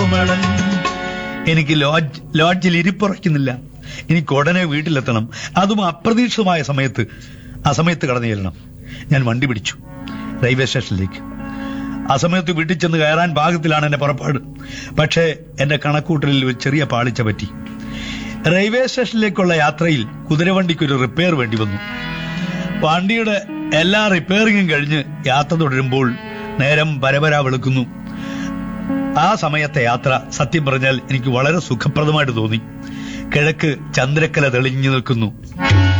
കോമളൻ എനിക്ക് ലോഡ്ജ് ലോഡ്ജിൽ ഇരിപ്പുറയ്ക്കുന്നില്ല എനിക്ക് ഉടനെ വീട്ടിലെത്തണം അതും അപ്രതീക്ഷിതമായ സമയത്ത് ആ സമയത്ത് കടന്നു ചെല്ലണം ഞാൻ വണ്ടി പിടിച്ചു റെയിൽവേ സ്റ്റേഷനിലേക്ക് ആ സമയത്ത് വീട്ടിൽ ചെന്ന് കയറാൻ പാകത്തിലാണ് എന്റെ പുറപ്പാട് പക്ഷേ എന്റെ കണക്കൂട്ടലിൽ ഒരു ചെറിയ പാളിച്ച പറ്റി റെയിൽവേ സ്റ്റേഷനിലേക്കുള്ള യാത്രയിൽ കുതിരവണ്ടിക്ക് ഒരു റിപ്പയർ വേണ്ടി വന്നു വണ്ടിയുടെ എല്ലാ റിപ്പയറിങ്ങും കഴിഞ്ഞ് യാത്ര തുടരുമ്പോൾ നേരം പരപരാ വെളുക്കുന്നു ആ സമയത്തെ യാത്ര സത്യം പറഞ്ഞാൽ എനിക്ക് വളരെ സുഖപ്രദമായിട്ട് തോന്നി കിഴക്ക് ചന്ദ്രക്കല തെളിഞ്ഞു നിൽക്കുന്നു